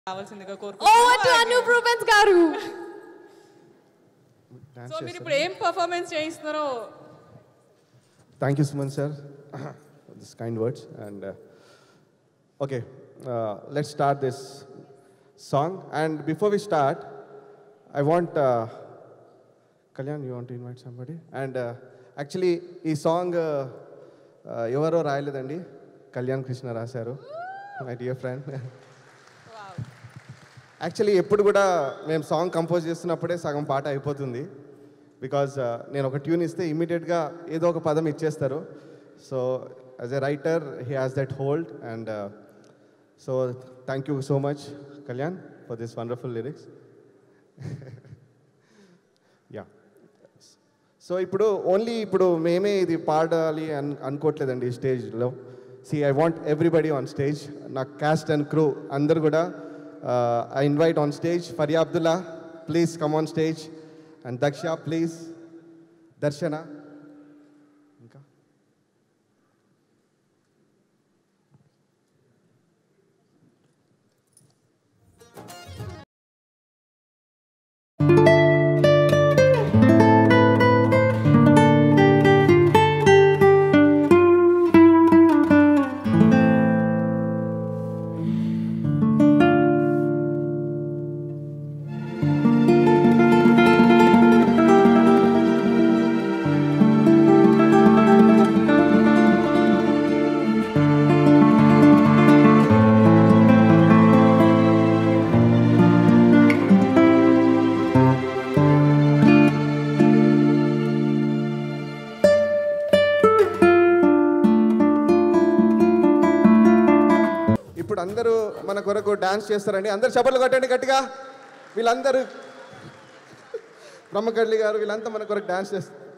కావాల్సిందిగా over to కోరుకుంటున్నాను Anoop Rubens గారు సో మీరు ఇప్పుడు ఏం పర్ఫార్మెన్స్ చేయిస్తున్నారో Thank you, Suman sir, for these kind words. And uh, okay, uh, let's start this song. And before we start, I want uh, Kalyan. You want to invite somebody? And uh, actually, ఈ song ఎవరో రాయలేదండి కళ్యాణ్ కృష్ణ రాశారు my dear friend actually ఎప్పుడు కూడా మేము song compose చేస్తున్నప్పుడే సగం పాట అయిపోతుంది బికాజ్ నేను ఒక ట్యూన్ ఇస్తే ఇమీడియట్గా ఏదో ఒక పదం ఇచ్చేస్తారు so as a writer he has that hold and so thank you so much Kalyan for this wonderful lyrics yeah so ఇప్పుడు ఓన్లీ ఇప్పుడు మేమే ఇది పాడాలి అన్ అనుకోవట్లేదండి ఈ స్టేజ్లో see I want everybody on stage నా క్యాస్ట్ అండ్ క్రూ అందరు కూడా I invite on stage Faria Abdullah please come on stage and Daksha please Darshana ఇంకా ఇప్పుడు అందరూ మన కొరకు డాన్స్ చేస్తారండి అందరు చప్పట్లు కొట్టండి గట్టిగా వీళ్ళందరూ బ్రహ్మకళ్ళి గారు వీళ్ళంతా మన కొరకు డాన్స్ చేస్తారు